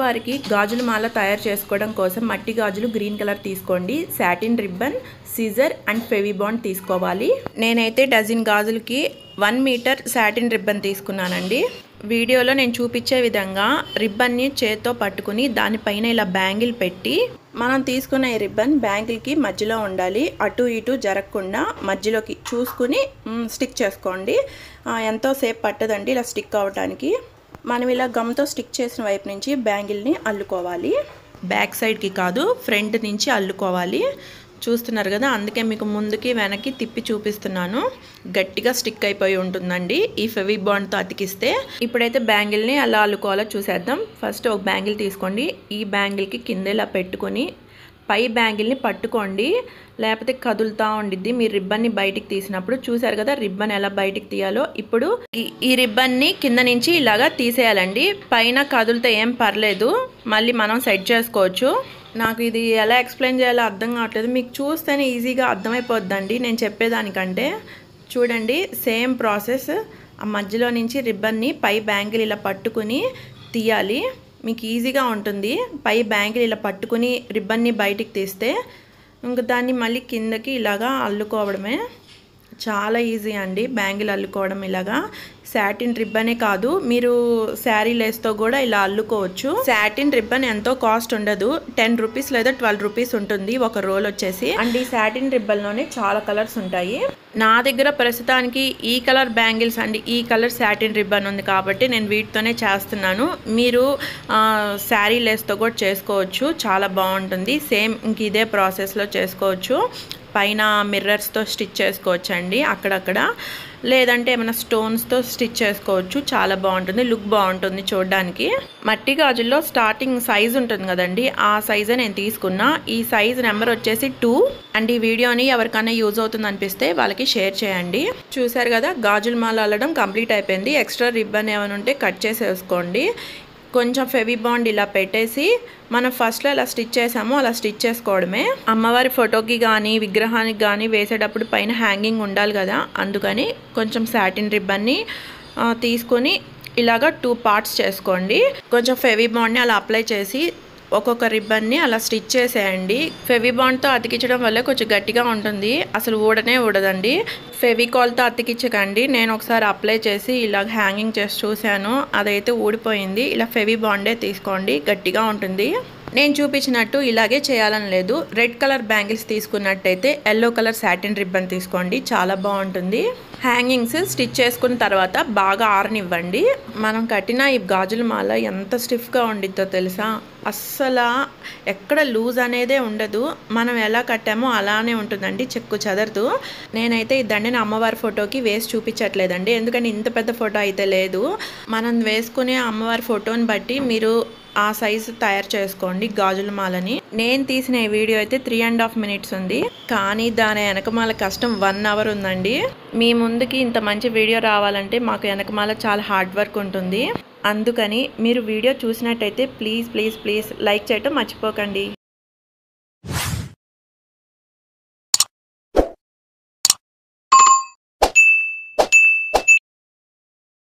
అమ్మవారికి గాజుల మాల తయారు చేసుకోవడం కోసం మట్టి గాజులు గ్రీన్ కలర్ తీసుకోండి satin ribbon scissor and Fevibond తీసుకోవాలి నేనైతే డజన్ గాజులకి వన్ మీటర్ సాటిన్ రిబ్బన్ తీసుకున్నానండి వీడియోలో నేను చూపించే విధంగా రిబ్బన్ని చేత్తో పట్టుకుని దానిపైన ఇలా బ్యాంగిల్ పెట్టి మనం తీసుకున్న ఈ రిబ్బన్ బ్యాంగిల్కి మధ్యలో ఉండాలి అటు ఇటు జరగకుండా మధ్యలోకి చూసుకుని మ్, స్టిక్ చేసుకోండి ఆ, ఎంతో సేపు పట్టదండి ఇలా స్టిక్ అవ్వడానికి మనం ఇలా గమ్తో స్టిక్ చేసిన వైపు నుంచి బ్యాంగిల్ని అల్లుకోవాలి బ్యాక్ సైడ్కి కాదు ఫ్రంట్ నుంచి అల్లుకోవాలి చూస్తున్నారు కదా అందుకే మీకు ముందుకి వెనక్కి తిప్పి చూపిస్తున్నాను గట్టిగా స్టిక్ అయిపోయి ఉంటుందండి ఈ ఫెవి బాండ్తో అతికిస్తే ఇప్పుడైతే బ్యాంగిల్ని అలా అల్లుకోవాలో చూసేద్దాం ఫస్ట్ ఒక బ్యాంగిల్ తీసుకోండి ఈ బ్యాంగిల్కి కింద ఇలా పెట్టుకొని పై బ్యాంగిల్ని పట్టుకోండి లేకపోతే కదులుతూ ఉండిద్ది మీరు రిబ్బన్ని బయటికి తీసినప్పుడు చూసారు కదా రిబ్బన్ ఎలా బయటికి తీయాలో ఇప్పుడు ఈ- ఈ రిబ్బన్ని కింద నుంచి ఇలాగా తీసేయాలండి పైన కదులుతే ఏం పర్లేదు మళ్ళీ మనం సెట్ చేసుకోవచ్చు నాకు ఇది ఎలా ఎక్స్ప్లెయిన్ చేయాలో అర్థం కావట్లేదు మీకు చూస్తేనే ఈజీగా అర్థమైపోద్దండి నేను చెప్పేదానికంటే చూడండి సేమ్ ప్రాసెస్ ఆ మధ్యలో నుంచి రిబ్బన్ని పై బ్యాంగిల్ ఇలా పట్టుకుని తీయాలి మీకు ఈజీగా ఉంటుంది పై బ్యాంగిల్ ఇలా పట్టుకుని రిబ్బన్ని బయటికి తీస్తే ఇంక దాన్ని మళ్ళీ కిందకి ఇలాగా అల్లుకోవడమే చాలా ఈజీ అండి బ్యాంగిల్ అల్లుకోవడం ఇలాగా సాటిన్ రిబ్బనే కాదు మీరు శారీ లేస్తో కూడా ఇలా అల్లుకోవచ్చు సాటిన్ రిబ్బన్ ఎంతో కాస్ట్ ఉండదు టెన్ రూపీస్ లేదా ట్వెల్వ్ రూపీస్ ఉంటుంది ఒక రోల్ వచ్చేసి అండ్ ఈ సాటిన్ రిబ్బన్లోనే చాలా కలర్స్ ఉంటాయి నా దగ్గర ప్రస్తుతానికి ఈ కలర్ బ్యాంగిల్స్ అండి ఈ కలర్ సాటిన్ రిబ్బన్ ఉంది కాబట్టి నేను వీటితోనే చేస్తున్నాను మీరు శారీ లేస్తో కూడా చేసుకోవచ్చు చాలా బాగుంటుంది సేమ్ ఇంక ఇదే ప్రాసెస్లో చేసుకోవచ్చు పైన మిర్రర్స్తో స్టిచ్ చేసుకోవచ్చు అండి అక్కడక్కడ లేదంటే ఏమైనా స్టోన్స్తో స్టిచ్ చేసుకోవచ్చు చాలా బాగుంటుంది లుక్ బాగుంటుంది చూడడానికి మట్టి గాజుల్లో స్టార్టింగ్ సైజ్ ఉంటుంది కదండి ఆ సైజే నేను తీసుకున్నా ఈ సైజ్ నెంబర్ వచ్చేసి టూ అండ్ ఈ వీడియోని ఎవరికైనా యూజ్ అవుతుంది అనిపిస్తే వాళ్ళకి షేర్ చేయండి చూసారు కదా గాజుల మాల అల్లడం కంప్లీట్ అయిపోయింది ఎక్స్ట్రా రిబ్బన్ ఏమైనా ఉంటే కట్ చేసేసుకోండి కొంచెం ఫెవి బాండ్ ఇలా పెట్టేసి మనం ఫస్ట్లో ఇలా స్టిచ్ చేసామో అలా స్టిచ్ చేసుకోవడమే అమ్మవారి ఫోటోకి కానీ విగ్రహానికి కానీ వేసేటప్పుడు పైన హ్యాంగింగ్ ఉండాలి కదా అందుకని కొంచెం సాటిన్ రిబ్బన్ని ఆ, తీసుకొని ఇలాగ టూ పార్ట్స్ చేసుకోండి కొంచెం ఫెవి బాండ్ని అలా అప్లై చేసి ఒక్కొక్క రిబ్బన్ని అలా స్టిచ్ చేసేయండి ఫెవిబాండ్తో అతికించడం వల్ల కొంచెం గట్టిగా ఉంటుంది అసలు ఊడనే ఊడదండి ఫెవికాల్తో అతికించకండి నేను ఒకసారి అప్లై చేసి ఇలా హ్యాంగింగ్ చేసి చూశాను అదైతే ఊడిపోయింది ఇలా ఫెవిబాండే తీసుకోండి గట్టిగా ఉంటుంది నేను చూపించినట్టు ఇలాగే చేయాలని లేదు రెడ్ కలర్ బ్యాంగిల్స్ తీసుకున్నట్టయితే ఎల్లో కలర్ సాటిన్ రిబ్బన్ తీసుకోండి చాలా బాగుంటుంది హ్యాంగింగ్స్ స్టిచ్ చేసుకున్న తర్వాత బాగా ఆరనివ్వండి మనం కట్టిన ఈ గాజుల మాల ఎంత స్టిఫ్గా ఉండిద్దో తెలుసా అస్సలు ఎక్కడ లూజ్ అనేదే ఉండదు మనం ఎలా కట్టామో అలానే ఉంటుందండి చెక్కు చెదరదు నేనైతే ఈ దండని అమ్మవారి ఫోటోకి వేసి చూపించట్లేదండి ఎందుకంటే ఇంత పెద్ద ఫోటో అయితే లేదు మనం వేసుకునే అమ్మవారి ఫోటోని బట్టి మీరు ఆ సైజు తయారు చేసుకోండి గాజుల మాలని నేను తీసిన ఈ వీడియో అయితే త్రీ అండ్ హాఫ్ మినిట్స్ ఉంది కానీ దాని వెనకమాల కష్టం వన్ అవర్ ఉందండి మీ ముందుకి ఇంత మంచి వీడియో రావాలంటే మాకు వెనకమాల చాలా హార్డ్ వర్క్ ఉంటుంది అందుకని మీరు వీడియో చూసినట్టయితే ప్లీజ్ ప్లీజ్ ప్లీజ్ లైక్ చేయటం మర్చిపోకండి